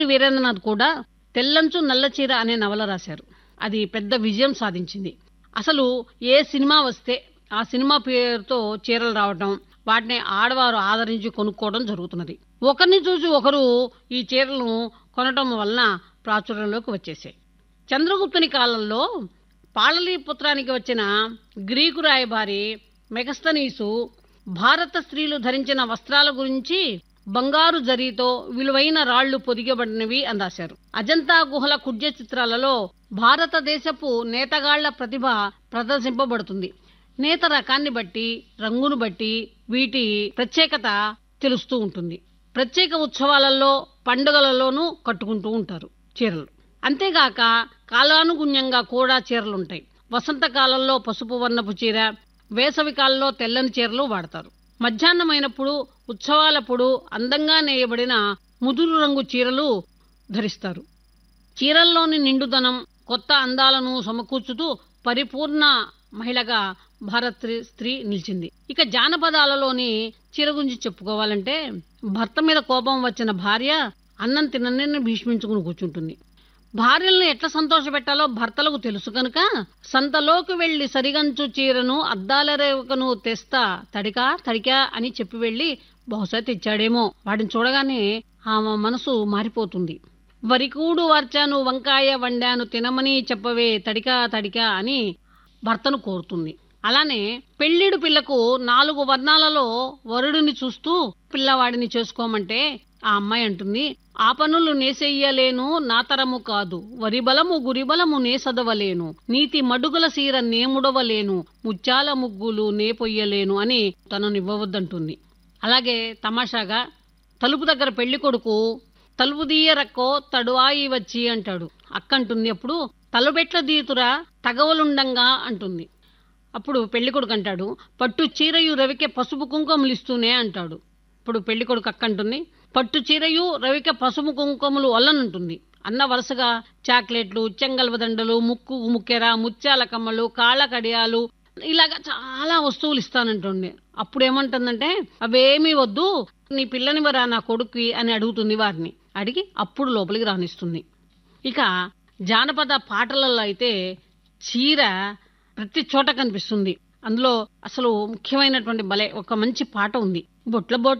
వీరేంద్రనాథ్ కూడా తెల్లంచు నల్ల చీర అనే నవల రాశారు అది పెద్ద విజయం సాధించింది అసలు ఏ సినిమా వస్తే ఆ సినిమా పేరుతో చీరలు రావటం వాటిని ఆడవారు ఆదరించి కొనుక్కోవడం జరుగుతున్నది ఒకరిని చూసి ఒకరు ఈ చీరలను కొనటం వలన ప్రాచుర్యంలోకి వచ్చేసాయి చంద్రగుప్తుని కాలంలో పాళలీపుత్రానికి వచ్చిన గ్రీకు రాయబారి మెగస్తనీసు భారత స్త్రీలు ధరించిన వస్త్రాల గురించి బంగారు జరీతో విలువైన రాళ్లు పొదిగబడినవి అని రాశారు అజంతా గుహల కుడ్య చిత్రాలలో భారతదేశపు నేతగాళ్ల ప్రతిభ ప్రదర్శింపబడుతుంది నేత రకాన్ని బట్టి రంగును బట్టి వీటి ప్రత్యేకత తెలుస్తూ ఉంటుంది ప్రత్యేక ఉత్సవాలలో పండుగలలోనూ కట్టుకుంటూ ఉంటారు చీరలు అంతేగాక కాలానుగుణ్యంగా కూడా చీరలుంటాయి వసంతకాలంలో పసుపు వర్ణపు చీర వేసవి కాలంలో తెల్లని చీరలు వాడతారు మధ్యాహ్నమైనప్పుడు ఉత్సవాలప్పుడు అందంగా నేయబడిన ముదురు రంగు చీరలు ధరిస్తారు చీరల్లోని నిండుదనం కొత్త అందాలను సమకూర్చుతూ పరిపూర్ణ మహిళగా భారత స్త్రీ నిలిచింది ఇక జానపదాలలోని చీర గురించి చెప్పుకోవాలంటే భర్త మీద కోపం వచ్చిన భార్య అన్నం తినని భీష్మించుకుని కూర్చుంటుంది భార్యలను ఎట్లా సంతోషపెట్టాలో భర్తలకు తెలుసు కనుక సంతలోకి వెళ్లి సరిగంచు చీరను అద్దాల రేవకను తెస్తా తడికా తడికా అని చెప్పి వెళ్లి బహుశా తెచ్చాడేమో వాటిని చూడగానే ఆమె మనసు మారిపోతుంది వరికూడు వార్చాను వంకాయ వండాను తినమని చెప్పవే తడికా తడికా అని భర్తను కోరుతుంది అలానే పెళ్లిడు పిల్లకు నాలుగు వర్ణాలలో వరుడిని చూస్తూ పిల్లవాడిని చేసుకోమంటే ఆ అమ్మాయి అంటుంది ఆ పనులు నేసెయ్యలేను నా తరము కాదు వరి బలము గురి బలము నే సదవలేను నీతి మడుగుల సీర నేముడవలేను ముత్యాల ముగ్గులు నే పొయ్యలేను అని తనను ఇవ్వవద్దంటుంది అలాగే తమాషాగా తలుపు దగ్గర పెళ్లి కొడుకు తలుపు దీయరక్కో తడువాయి వచ్చి అంటాడు అక్క అంటుంది అప్పుడు తలుపెట్ల దీతురా తగవలుండంగా అంటుంది అప్పుడు పెళ్లి కొడుకు అంటాడు పట్టు చీరయు రవికే పసుపు కుంకుమలిస్తూనే అంటాడు ఇప్పుడు పెళ్లి కొడుకు అక్క అంటుంది పట్టు చీరయు రవికే పసుపు కుంకుమలు వల్లనంటుంది అన్న వరుసగా చాక్లెట్లు చెంగల్వదండలు ముక్కు ముక్కెర ముత్యాల కమ్మలు కాళ్ళ కడియాలు ఇలాగా చాలా వస్తువులు ఇస్తానంటుంది అప్పుడు ఏమంటుందంటే అవేమీ వద్దు నీ పిల్లనివరా నా కొడుక్కి అని అడుగుతుంది వారిని అడిగి అప్పుడు లోపలికి రానిస్తుంది ఇక జానపద పాటలలో అయితే చీర ప్రతి చోట కనిపిస్తుంది అందులో అసలు ముఖ్యమైనటువంటి భలే ఒక మంచి పాట ఉంది బొట్ల బొట్ల